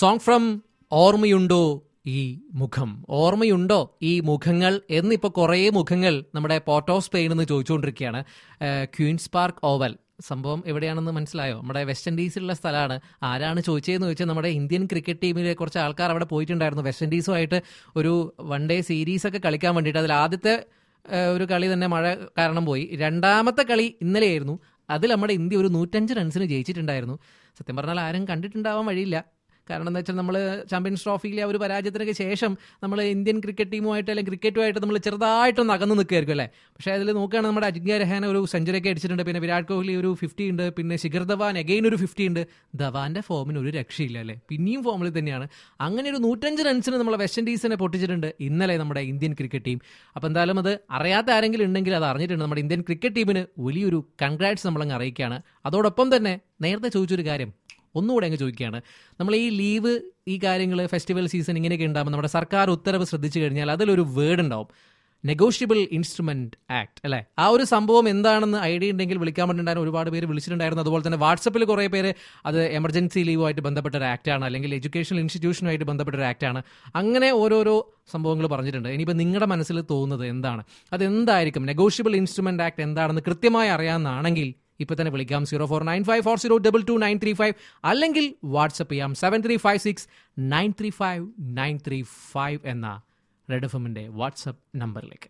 song from ഓർമ്മയുണ്ടോ ഈ മുഖം ഓർമ്മയുണ്ടോ ഈ മുഖങ്ങൾ എന്നിപ്പോൾ കുറേ മുഖങ്ങൾ നമ്മുടെ പോർട്ട് ഓഫ് സ്പെയിൻ എന്ന് ചോദിച്ചുകൊണ്ടിരിക്കുകയാണ് ഏഹ് ക്വീൻസ് പാർക്ക് ഓവൽ സംഭവം എവിടെയാണെന്ന് മനസ്സിലായോ നമ്മുടെ വെസ്റ്റ് ഇൻഡീസിലുള്ള സ്ഥലമാണ് ആരാണ് ചോദിച്ചതെന്ന് ചോദിച്ചാൽ നമ്മുടെ ഇന്ത്യൻ ക്രിക്കറ്റ് ടീമിലെ കുറച്ച് ആൾക്കാർ അവിടെ പോയിട്ടുണ്ടായിരുന്നു വെസ്റ്റ് ഇൻഡീസുമായിട്ട് ഒരു വൺ ഡേ സീരീസ് ഒക്കെ കളിക്കാൻ വേണ്ടിയിട്ട് അതിൽ ആദ്യത്തെ ഏഹ്, ഒരു കളി തന്നെ മഴ കാരണം പോയി രണ്ടാമത്തെ കളി ഇന്നലെയായിരുന്നു അതിൽ നമ്മുടെ ഇന്ത്യ ഒരു നൂറ്റഞ്ച് റൺസിന് ജയിച്ചിട്ടുണ്ടായിരുന്നു സത്യം പറഞ്ഞാൽ ആരും കണ്ടിട്ടുണ്ടാവാൻ വഴിയില്ല കാരണം എന്താ വെച്ചാൽ നമ്മൾ ചാമ്പ്യൻസ് ട്രോഫിയിലെ ആ ഒരു പരാജയത്തിനൊക്കെ ശേഷം നമ്മൾ ഇന്ത്യൻ ക്രിക്കറ്റ് ടീമുമായിട്ട് അല്ലെങ്കിൽ ക്രിക്കറ്റുമായിട്ട് നമ്മൾ ചെറുതായിട്ടൊന്ന് അകന്ന് നിൽക്കുമായിരിക്കും അല്ലേ പക്ഷേ അതിൽ നോക്കുകയാണെങ്കിൽ നമ്മുടെ അജിങ്ക്യ രഹാന ഒരു സെഞ്ചുറി ഒക്കെ അടിച്ചിട്ടുണ്ട് പിന്നെ വിരാട് കോഹ്ലി ഒരു ഫിഫ്റ്റി ഉണ്ട് പിന്നെ ശിഖർ ധവാൻ അഗെയിൻ ഒരു ഫിഫ്റ്റി ഉണ്ട് ധവാന്റെ ഫോമിന് ഒരു രക്ഷയില്ല അല്ലേ പിന്നെയും ഫോമിൽ തന്നെയാണ് അങ്ങനെ ഒരു നൂറ്റഞ്ച് റൺസിന് നമ്മളെ വെസ്റ്റ് ഇൻഡീസിനെ പൊട്ടിച്ചിട്ടുണ്ട് ഇന്നലെ നമ്മുടെ ഇന്ത്യൻ ക്രിക്കറ്റ് ടീം അപ്പോൾ എന്തായാലും അത് അറിയാത്ത ആരെങ്കിലും ഉണ്ടെങ്കിൽ അത് അറിഞ്ഞിട്ടുണ്ട് നമ്മുടെ ഇന്ത്യൻ ക്രിക്കറ്റ് ടീമിന് വലിയൊരു കൺഗ്രാറ്റ്സ് നമ്മളങ്ങ് അറിയിക്കുകയാണ് അതോടൊപ്പം തന്നെ നേരത്തെ ചോദിച്ചൊരു കാര്യം ഒന്നുകൂടെ അങ്ങ് ചോദിക്കുകയാണ് നമ്മൾ ഈ ലീവ് ഈ കാര്യങ്ങൾ ഫെസ്റ്റിവൽ സീസൺ ഇങ്ങനെയൊക്കെ ഉണ്ടാകുമ്പോൾ നമ്മുടെ സർക്കാർ ഉത്തരവ് ശ്രദ്ധിച്ചു കഴിഞ്ഞാൽ അതിലൊരു വേർഡ് ഉണ്ടാവും നെഗോഷ്യബിൾ ഇൻസ്ട്രുമെന്റ് ആക്ട് അല്ലേ ആ ഒരു സംഭവം എന്താണെന്ന് ഐഡിയ ഉണ്ടെങ്കിൽ വിളിക്കാൻ വേണ്ടിയിട്ടുണ്ടായിരുന്നു ഒരുപാട് പേര് വിളിച്ചിട്ടുണ്ടായിരുന്നു അതുപോലെ തന്നെ വാട്സപ്പിൽ കുറേ പേര് അത് എമർജൻസി ലീവുമായിട്ട് ബന്ധപ്പെട്ട ഒരു ആക്ടാണ് അല്ലെങ്കിൽ എഡ്യൂക്കേഷണൽ ഇൻസ്റ്റിറ്റ്യൂഷനുമായിട്ട് ബന്ധപ്പെട്ട ഒരു ആക്ടാണ് അങ്ങനെ ഓരോരോ സംഭവങ്ങൾ പറഞ്ഞിട്ടുണ്ട് ഇനിയിപ്പോൾ നിങ്ങളുടെ മനസ്സിൽ തോന്നുന്നത് എന്താണ് അതെന്തായിരിക്കും നെഗോഷ്യബിൾ ഇൻസ്ട്രുമെന്റ് ആക്ട് എന്താണെന്ന് കൃത്യമായി അറിയാമെന്നാണെങ്കിൽ ഇപ്പൊ തന്നെ വിളിക്കാം zero four nine five four zero double two nine three five അല്ലെങ്കിൽ വാട്സപ്പ് ചെയ്യാം seven three five six nine three five nine three five എന്ന റെഡ് എഫ് എമ്മിന്റെ വാട്സപ്പ് നമ്പറിലേക്ക്